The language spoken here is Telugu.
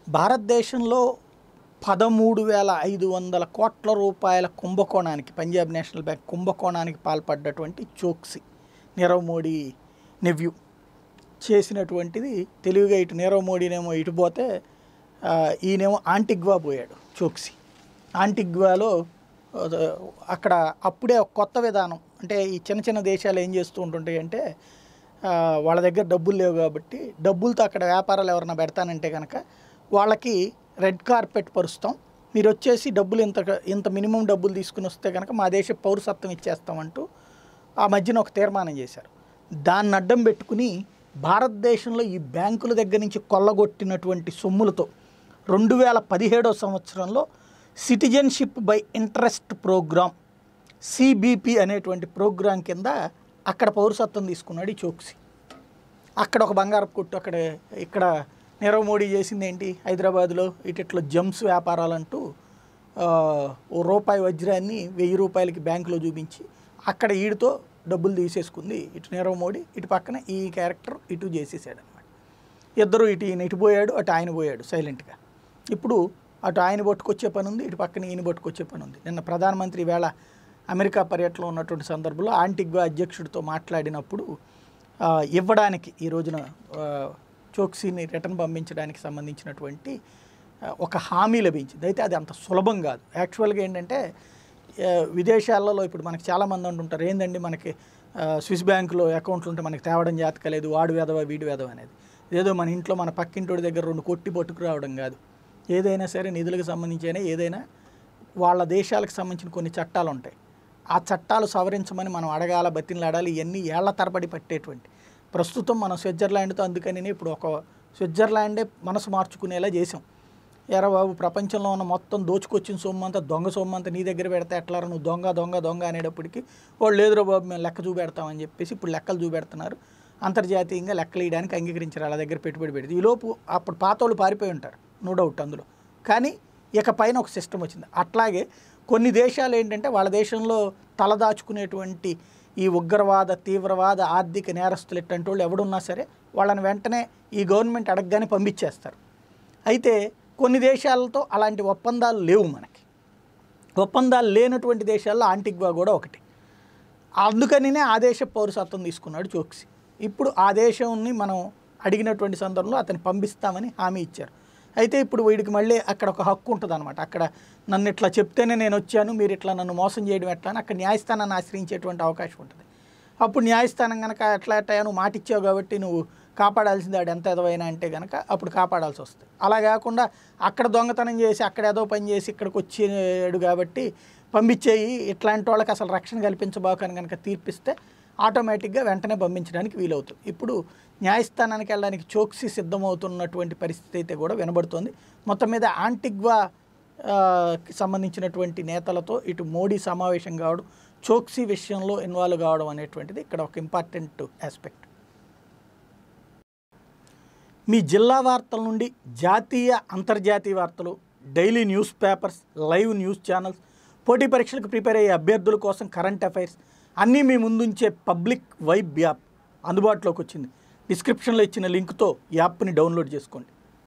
భారతదేశంలో పదమూడు వేల ఐదు వందల కోట్ల రూపాయల కుంభకోణానికి పంజాబ్ నేషనల్ బ్యాంక్ కుంభకోణానికి పాల్పడ్డటువంటి చోక్సీ నీరవ్ మోడీ నెవ్యూ చేసినటువంటిది తెలివిగా ఇటు నీరవ్ మోడీనేమో ఇటు పోతే ఆ, ఈయనేమో ఆంటిగ్వా పోయాడు చోక్సీ ఆంటిగ్వాలో ఆ, అక్కడ అప్పుడే ఒక కొత్త విధానం అంటే ఈ చిన్న చిన్న దేశాలు ఏం చేస్తూ ఉంటుంటాయి అంటే ఆ, వాళ్ళ దగ్గర డబ్బులు లేవు కాబట్టి డబ్బులతో అక్కడ వ్యాపారాలు ఎవరైనా పెడతానంటే కనుక వాళ్ళకి రెడ్ కార్పెట్ పరుస్తాం మీరు వచ్చేసి డబ్బులు ఇంత ఇంత మినిమం డబ్బులు తీసుకుని వస్తే కనుక మా దేశ పౌరసత్వం ఇచ్చేస్తామంటూ ఆ మధ్యన ఒక తీర్మానం చేశారు దాన్ని అడ్డం పెట్టుకుని భారతదేశంలో ఈ బ్యాంకుల దగ్గర నుంచి కొల్లగొట్టినటువంటి సొమ్ములతో రెండు వేల పదిహేడో సంవత్సరంలో citizenship by interest program CBP అనేటువంటి ప్రోగ్రాం కింద అక్కడ పౌరసత్వం తీసుకున్నాడు ఈ చోక్సీ అక్కడ ఒక బంగారపు కొట్టు అక్కడ ఇక్కడ నీరవ్ మోడీ చేసింది ఏంటి హైదరాబాద్లో ఇటిట్లో జమ్స్ వ్యాపారాలంటూ ఆ, ఓ రూపాయి వజ్రాన్ని వెయ్యి రూపాయలకి బ్యాంకులో చూపించి అక్కడ ఈడితో డబ్బులు తీసేసుకుంది ఇటు నీరవ్ మోడీ ఇటు పక్కన ఈ క్యారెక్టర్ ఇటు చేసేసాడు అనమాట ఇద్దరు ఇటు ఈయన ఇటు పోయాడు అటు ఆయన పోయాడు సైలెంట్గా ఇప్పుడు అటు ఆయన పట్టుకొచ్చే పని ఉంది ఇటు పక్కన ఈయన పట్టుకొచ్చే పని ఉంది నిన్న ప్రధానమంత్రి వేళ అమెరికా పర్యటనలో ఉన్నటువంటి సందర్భంలో ఆంటిగ్వా అధ్యక్షుడితో మాట్లాడినప్పుడు ఆ, ఇవ్వడానికి ఈ రోజున ఆ, చోక్సీని రిటర్న్ పంపించడానికి సంబంధించినటువంటి ఆ, ఒక హామీ లభించింది అయితే అది అంత సులభం కాదు యాక్చువల్గా ఏంటంటే ఆ, విదేశాలలో ఇప్పుడు మనకి చాలామంది అంటుంటారు ఏందండి మనకి ఆ, స్విస్ బ్యాంకులో అకౌంట్లు ఉంటే మనకి తేవడం జాతకలేదు వాడు వేదవ వీడు వేదవ అనేది ఏదో మన ఇంట్లో మన పక్కింటోడి దగ్గర రెండు కొట్టి పట్టుకు రావడం కాదు ఏదైనా సరే నిధులకు సంబంధించి అయినా ఏదైనా వాళ్ళ దేశాలకు సంబంధించిన కొన్ని చట్టాలు ఉంటాయి ఆ చట్టాలు సవరించమని మనం అడగాల బతిన్లాడాలి ఇవన్నీ ఏళ్ల తరబడి పట్టేటువంటి ప్రస్తుతం మనం స్విట్జర్లాండ్తో అందుకని ఇప్పుడు ఒక స్విట్జర్లాండే మనసు మార్చుకునేలా చేసాం ఎరా బాబు ప్రపంచంలో ఉన్న మొత్తం దోచుకొచ్చిన సొమ్ము అంతా దొంగ సొమ్ము అంతా నీ దగ్గర పెడితే ఎట్లారా నువ్వు దొంగ దొంగ దొంగ అనేటప్పటికి వాళ్ళు లేదురా బాబు మేము లెక్క చూపెడతామని చెప్పేసి ఇప్పుడు లెక్కలు చూపెడుతున్నారు అంతర్జాతీయంగా లెక్కలు వేయడానికి అంగీకరించారు వాళ్ళ దగ్గర పెట్టుబడి పెడితే ఈలోపు అప్పుడు పాత వాళ్ళు పారిపోయి ఉంటారు నో డౌట్ అందులో కానీ ఇక పైన ఒక సిస్టమ్ వచ్చింది అట్లాగే కొన్ని దేశాలు ఏంటంటే వాళ్ళ దేశంలో తలదాచుకునేటువంటి ఈ ఉగ్రవాద తీవ్రవాద ఆర్థిక నేరస్తులు ఇట్లాంటి వాళ్ళు ఎవడున్నా సరే వాళ్ళని వెంటనే ఈ గవర్నమెంట్ అడగగానే పంపించేస్తారు అయితే కొన్ని దేశాలతో అలాంటి ఒప్పందాలు లేవు మనకి ఒప్పందాలు లేనటువంటి దేశాల్లో ఆంటిగ్వా కూడా ఒకటి అందుకనినే ఆ దేశ పౌరసత్వం తీసుకున్నాడు చోక్సీ ఇప్పుడు ఆ దేశంని మనం అడిగినటువంటి సందర్భంలో అతన్ని పంపిస్తామని హామీ ఇచ్చారు అయితే ఇప్పుడు వీడికి మళ్ళీ అక్కడ ఒక హక్కు ఉంటుంది అనమాట అక్కడ నన్ను ఇట్లా చెప్తేనే నేను వచ్చాను మీరు ఇట్లా నన్ను మోసం చేయడం ఎట్లా అని అక్కడ న్యాయస్థానాన్ని ఆశ్రయించేటువంటి అవకాశం ఉంటుంది అప్పుడు న్యాయస్థానం కనుక ఎట్లా ఎట్లా నువ్వు మాట ఇచ్చావు కాబట్టి నువ్వు కాపాడాల్సింది ఆడు ఎంత ఎదవైనా అంటే కనుక అప్పుడు కాపాడాల్సి వస్తుంది అలా కాకుండా అక్కడ దొంగతనం చేసి అక్కడ ఏదో పని చేసి ఇక్కడికి వచ్చాడు కాబట్టి పంపించేయి ఇట్లాంటి వాళ్ళకి అసలు రక్షణ కల్పించబోకని కనుక తీర్పిస్తే ఆటోమేటిక్గా వెంటనే పంపించడానికి వీలవుతుంది ఇప్పుడు న్యాయస్థానానికి వెళ్ళడానికి చోక్సీ సిద్ధమవుతున్నటువంటి పరిస్థితి అయితే కూడా వినబడుతోంది మొత్తం మీద ఆంటిగ్వా ఆ, కి సంబంధించినటువంటి నేతలతో ఇటు మోడీ సమావేశం కావడం చోక్సీ విషయంలో ఇన్వాల్వ్ కావడం అనేటువంటిది ఇక్కడ ఒక ఇంపార్టెంట్ ఆస్పెక్ట్ మీ జిల్లా వార్తల నుండి జాతీయ అంతర్జాతీయ వార్తలు daily news papers live news channels పోటీ పరీక్షలకు ప్రిపేర్ అయ్యే అభ్యర్థుల కోసం కరెంట్ అఫైర్స్ అన్నీ మీ ముందుంచే పబ్లిక్ వైబ్ యాప్ అందుబాటులోకి వచ్చింది డిస్క్రిప్షన్లో ఇచ్చిన లింక్తో యాప్ని డౌన్లోడ్ చేసుకోండి